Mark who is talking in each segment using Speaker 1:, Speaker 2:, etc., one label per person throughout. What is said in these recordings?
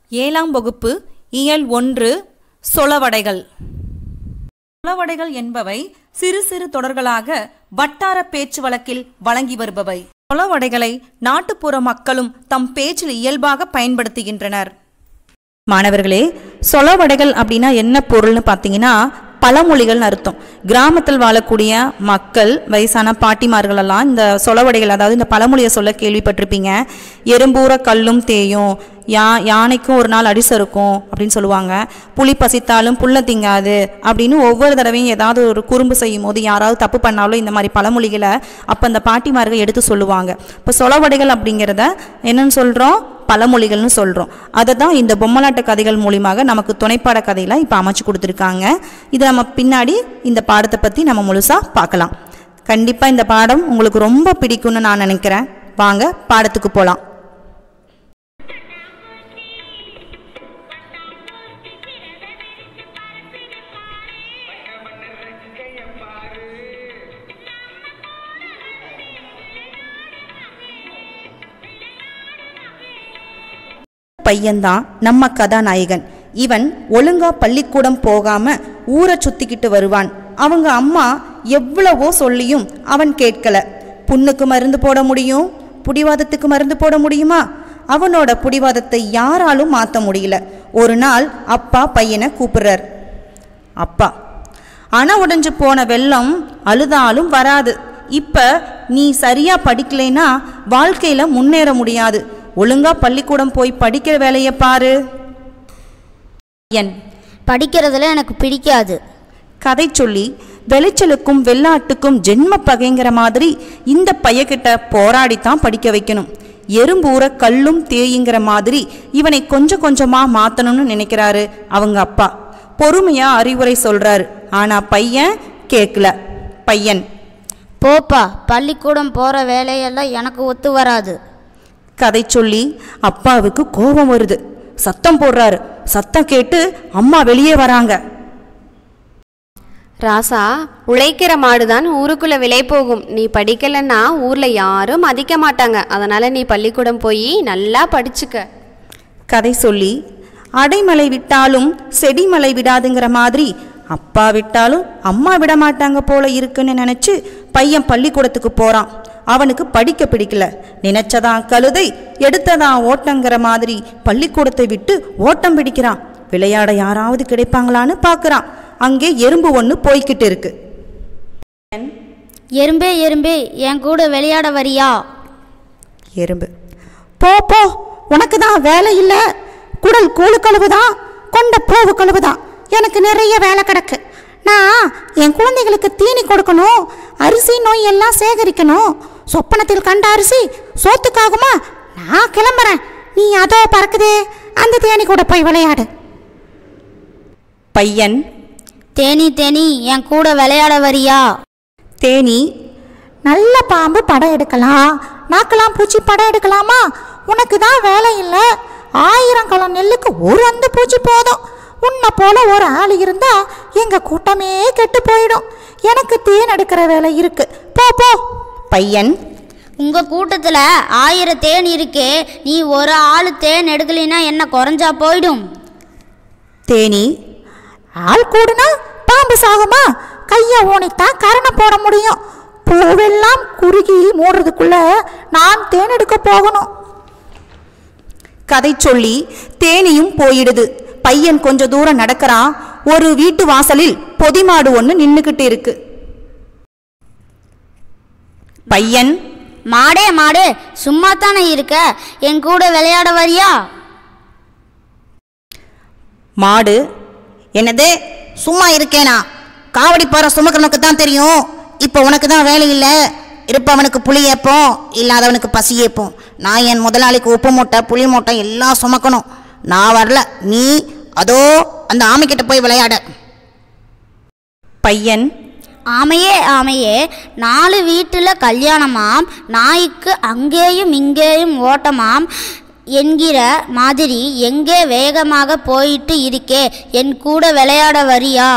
Speaker 1: ஏழாம் வகுப்பு இயல் ஒன்று சொலவடைகள் சொலவடைகள் என்பவை சிறு சிறு தொடர்களாக வட்டார பேச்சு வழக்கில் வழங்கி வருபவை சொலவடைகளை நாட்டுப்புற மக்களும் தம் பேச்சில் இயல்பாக பயன்படுத்துகின்றனர் மாணவர்களே சொலவடைகள் அப்படின்னா என்ன பொருள்னு பார்த்தீங்கன்னா பழமொழிகள்னு அர்த்தம் கிராமத்தில் வாழக்கூடிய மக்கள் வயசான பாட்டிமார்கள் எல்லாம் இந்த சொலவடைகள் அதாவது இந்த பழமொழியை சொல்ல கேள்விப்பட்டிருப்பீங்க எறும்பூர கல்லும் தேயும் யா யானைக்கும் ஒரு நாள் அடிசம் இருக்கும் அப்படின்னு சொல்லுவாங்க புலி பசித்தாலும் புல்ல திங்காது அப்படின்னு ஒவ்வொரு தடவையும் ஏதாவது ஒரு குறும்பு செய்யும் போது யாராவது தப்பு பண்ணாலும் இந்த மாதிரி பழமொழிகளை அப்போ அந்த பாட்டிமார்கள் எடுத்து சொல்லுவாங்க இப்போ சொலவடைகள் அப்படிங்கிறத என்னன்னு சொல்கிறோம் பழமொழிகள்னு சொல்கிறோம் அதை தான் இந்த பொம்மலாட்ட கதைகள் மூலியமாக நமக்கு துணைப்பாட கதையில் இப்போ அமைச்சு கொடுத்துருக்காங்க இதை நம்ம பின்னாடி இந்த பாடத்தை பற்றி நம்ம முழுசாக பார்க்கலாம் கண்டிப்பாக இந்த பாடம் உங்களுக்கு ரொம்ப பிடிக்கும்னு நான் நினைக்கிறேன் வாங்க பாடத்துக்கு போகலாம் பையன்தான் நம்ம கதாநாயகன் இவன் ஒழுங்கா பள்ளிக்கூடம் போகாம ஊரை சுத்திக்கிட்டு வருவான் அவங்க அம்மா எவ்வளவோ சொல்லியும் அவன் கேட்கல புண்ணுக்கு மருந்து போட முடியும் புடிவாதத்துக்கு மருந்து போட முடியுமா அவனோட புடிவாதத்தை யாராலும் மாற்ற முடியல ஒரு நாள் அப்பா பையனை கூப்பிடுறார் அப்பா அணை உடைஞ்சு போன வெள்ளம் அழுதாலும் வராது இப்ப நீ சரியா படிக்கலைன்னா வாழ்க்கையில முன்னேற முடியாது ஒழுங்கா பள்ளிக்கூடம் போய் படிக்கிற வேலையை பாரு என்
Speaker 2: படிக்கிறதுல எனக்கு பிடிக்காது
Speaker 1: கதை சொல்லி வெளிச்சலுக்கும் வெள்ளாட்டுக்கும் ஜென்ம பகைங்கிற மாதிரி இந்த பையகிட்ட போராடித்தான் படிக்க வைக்கணும் எறும்பூர கல்லும் தேயுங்கிற மாதிரி இவனை கொஞ்சம் கொஞ்சமா மாத்தணும்னு நினைக்கிறாரு அவங்க அப்பா பொறுமையா அறிவுரை சொல்றாரு ஆனா பையன் கேட்கல பையன்
Speaker 2: போப்பா பள்ளிக்கூடம் போகிற வேலையெல்லாம் எனக்கு ஒத்து வராது
Speaker 1: கதை சொல்லி அப்பாவுக்கு கோபம் வருது சத்தம் போடுறாரு சத்தம் கேட்டு அம்மா வெளியே வராங்க
Speaker 3: ராசா உழைக்கிற மாடுதான் ஊருக்குள்ள விலை போகும் நீ படிக்கலைன்னா ஊர்ல யாரும் மதிக்க மாட்டாங்க அதனால நீ பள்ளிக்கூடம் போய் நல்லா படிச்சுக்க
Speaker 1: கதை சொல்லி அடைமலை விட்டாலும் செடிமலை விடாதுங்கிற மாதிரி அப்பா விட்டாலும் அம்மா விட மாட்டாங்க போல இருக்குன்னு நினைச்சு பையன் பள்ளிக்கூடத்துக்கு போறான் அவனுக்கு படிக்க பிடிக்கல நினைச்சதான் கழுதை எடுத்ததான் ஓட்டங்கிற மாதிரி பள்ளிக்கூடத்தை விட்டு ஓட்டம் பிடிக்கிறான் விளையாட யாராவது கிடைப்பாங்களான்னு பார்க்கறான் அங்கே எறும்பு ஒன்று போய்கிட்டு இருக்கு
Speaker 2: எறும்பே எறும்பே என் கூட விளையாட வரியா
Speaker 1: எறும்பு போ போ உனக்கு தான் வேலை இல்லை குடல் கூழு கழுவுதான் கொண்ட பூவு கழுவுதான் எனக்கு நிறைய வேலை கிடக்கு நான் என் குழந்தைகளுக்கு தீனி கொடுக்கணும் அரிசி நோய் எல்லாம் சேகரிக்கணும் சொப்பனத்தில் கண்ட அரிசி சோத்துக்காகுமா நான் கிளம்புறேன் நீ அதோ பறக்குதே அந்த தேனி கூட போய் விளையாடு பையன்
Speaker 2: தேனி தேனி என் கூட விளையாட வரியா
Speaker 1: தேனி நல்ல பாம்பு படம் எடுக்கலாம் நாக்கெல்லாம் பூச்சி படம் எடுக்கலாமா உனக்கு தான் வேலை இல்லை ஆயிரம் கலம் நெல்லுக்கு ஒரு அந்த பூச்சி போதும் உன்னை போல ஒரு ஆள் இருந்தா எங்க கூட்டமே கெட்டு போயிடும் எனக்கு தேன் எடுக்கிற வேலை இருக்கு போ போ பையன்
Speaker 2: உங்க கூட்டத்துல ஆயிரம் தேன் இருக்கே நீ ஒரு ஆள் தேன் எடுக்கலைன்னா என்ன குறைஞ்சா போயிடும்
Speaker 1: தேனி ஆள் கூடுனா பாம்பு சாகுமா கைய ஊனித்தான் கரணை போட முடியும் பூவெல்லாம் குறுகி மூடுறதுக்குள்ள நான் தேன் எடுக்க போகணும் கதை சொல்லி தேனியும் போயிடுது பையன் கொஞ்ச தூரம் நடக்கிறான் ஒரு வீட்டு வாசலில் பொதிமாடு ஒன்று நின்னுக்கிட்டு இருக்கு பையன்
Speaker 2: மாடே மாடு சும்மா தானே இருக்க என் கூட விளையாட வரியா
Speaker 1: மாடு என்னது சும்மா இருக்கேனா காவடி பாறை சுமக்கிறனுக்கு தான் தெரியும் இப்போ உனக்கு தான் வேலை இல்லை இருப்பவனுக்கு புளி ஏப்போம் இல்லாதவனுக்கு பசி ஏப்போம் நான் என் முதலாளிக்கு உப்பு மூட்டை புளி மூட்டை எல்லாம் சுமக்கணும் நான் வரல நீ அதோ அந்த ஆமைக்கிட்ட போய் விளையாட பையன்
Speaker 2: ஆமையே ஆமையே நாலு வீட்டில் கல்யாணமாம் நாய்க்கு அங்கேயும் இங்கேயும் ஓட்டமாம் என்கிற மாதிரி எங்கே வேகமாக போயிட்டு இருக்கே என் கூட விளையாட வரியா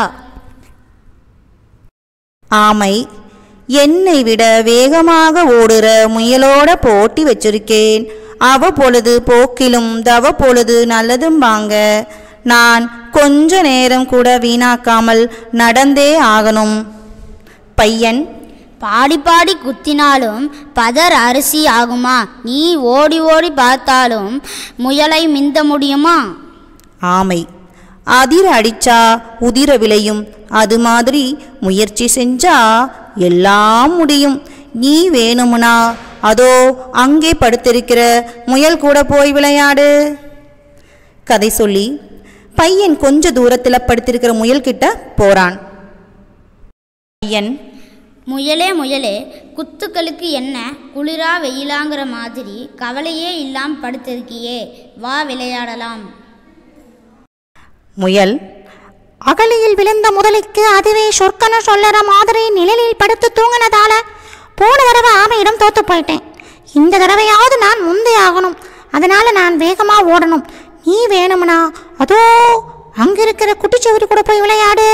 Speaker 1: ஆமை என்னை விட வேகமாக ஓடுற முயலோட போட்டி வச்சிருக்கேன்
Speaker 4: அவ பொழுது போக்கிலும் தவ பொழுது நல்லதும்பாங்க நான் கொஞ்ச நேரம் கூட வீணாக்காமல் நடந்தே ஆகணும் பையன்
Speaker 2: பாடி பாடி குத்தினாலும் பதர் அரிசி ஆகுமா நீ ஓடி ஓடி பார்த்தாலும் முயலை மிந்த முடியுமா
Speaker 4: ஆமை அதிர அடிச்சா உதிர விளையும் அது மாதிரி முயற்சி செஞ்சா எல்லாம் முடியும் நீ வேணுமுனா அதோ அங்கே படுத்திருக்கிற முயல் கூட போய் விளையாடு கதை சொல்லி பையன் கொஞ்ச தூரத்துல படுத்திருக்கிற முயல் கிட்ட போறான் பையன்
Speaker 2: முயலே முயலே குத்துக்களுக்கு என்ன குளிரா வெயிலாங்கிற மாதிரி கவலையே இல்லாம படுத்திருக்கியே வா விளையாடலாம்
Speaker 4: முயல்
Speaker 5: அகலியில் விழுந்த முதலைக்கு அதுவே சொற்கன சொல்லற மாதிரி நிழலில் படுத்து தூங்கினதால போன தடவை ஆமையிடம் தோத்து போயிட்டேன் இந்த தடவையாவது நான் முந்தே ஆகணும் அதனால நான் வேகமா ஓடணும் நீ வேணும்னா அதோ அங்க இருக்கிற குட்டிச்சுவரி கூட போய் விளையாடு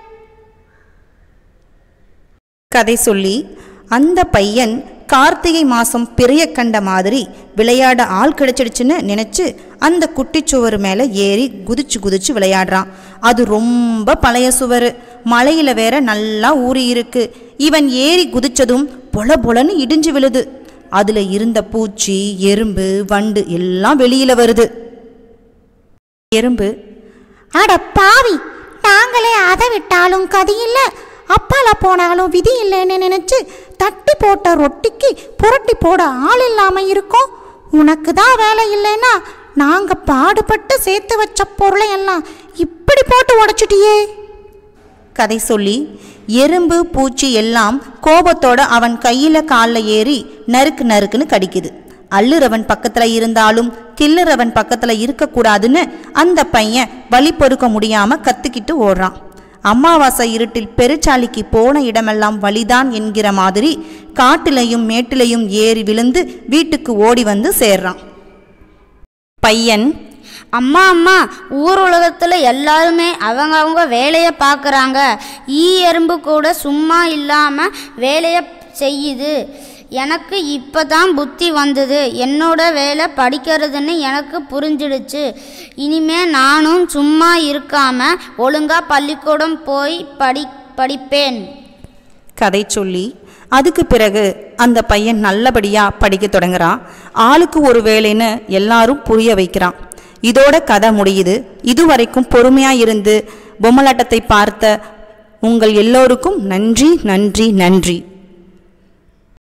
Speaker 4: கதை சொல்லி அந்த பையன் கார்த்திகை மாசம் பிறைய கண்ட மாதிரி விளையாட ஆள் கிடைச்சிடுச்சுன்னு நினைச்சு அந்த குட்டிச்சுவர் மேலே ஏறி குதிச்சு குதிச்சு விளையாடுறான் அது ரொம்ப பழைய சுவர் மலையில வேற நல்லா ஊறி இருக்கு இவன் ஏறி குதிச்சதும் பொல பொலன்னு இடிஞ்சு விழுது அதுல இருந்த பூச்சி எறும்பு வண்டு எல்லாம் வெளியில வருது எறும்பு
Speaker 5: அட பாவி நாங்களே அதை விட்டாலும் கதி இல்ல அப்பால போனாலும் விதி இல்லைன்னு நினைச்சு தட்டி போட்ட ரொட்டிக்கு புரட்டி போட ஆள் இல்லாம இருக்கோம் உனக்கு தான் வேலை இல்லைன்னா நாங்க பாடுபட்டு சேர்த்து வச்ச பொருளை எல்லாம் இப்படி போட்டு உடைச்சிட்டியே
Speaker 4: கதை சொல்லி எறும்பு பூச்சி எல்லாம் கோபத்தோட அவன் கையில காலில் ஏறி நறுக்கு நறுக்குன்னு கடிக்குது அள்ளுறவன் பக்கத்துல இருந்தாலும் கிள்ளுறவன் பக்கத்துல இருக்கக்கூடாதுன்னு அந்த பையன் வழி பொறுக்க முடியாம கத்திக்கிட்டு ஓடுறான் அமாவாசை இருட்டில் பெருச்சாலிக்கு போன இடமெல்லாம் வழிதான் என்கிற மாதிரி காட்டிலையும் மேட்டிலையும் ஏறி விழுந்து வீட்டுக்கு ஓடி வந்து சேர்றான் பையன்
Speaker 2: அம்மா அம்மா ஊர் உலகத்தில் எல்லாருமே அவங்க அவங்க வேலையை பார்க்குறாங்க ஈ எறும்பு கூட சும்மா இல்லாமல் வேலையை செய்யுது எனக்கு இப்போ தான் புத்தி வந்தது என்னோட வேலை படிக்கிறதுன்னு எனக்கு புரிஞ்சிடுச்சு இனிமே நானும் சும்மா இருக்காம ஒழுங்கா பள்ளிக்கூடம் போய் படி படிப்பேன்
Speaker 4: கதை சொல்லி அதுக்கு பிறகு அந்த பையன் நல்லபடியா படிக்க தொடங்குறான் ஆளுக்கு ஒரு வேலைன்னு எல்லாரும் புரிய வைக்கிறான் இதோட கதை முடியுது இதுவரைக்கும் பொறுமையா இருந்து பொம்மலாட்டத்தை பார்த்த உங்கள் எல்லோருக்கும் நன்றி நன்றி நன்றி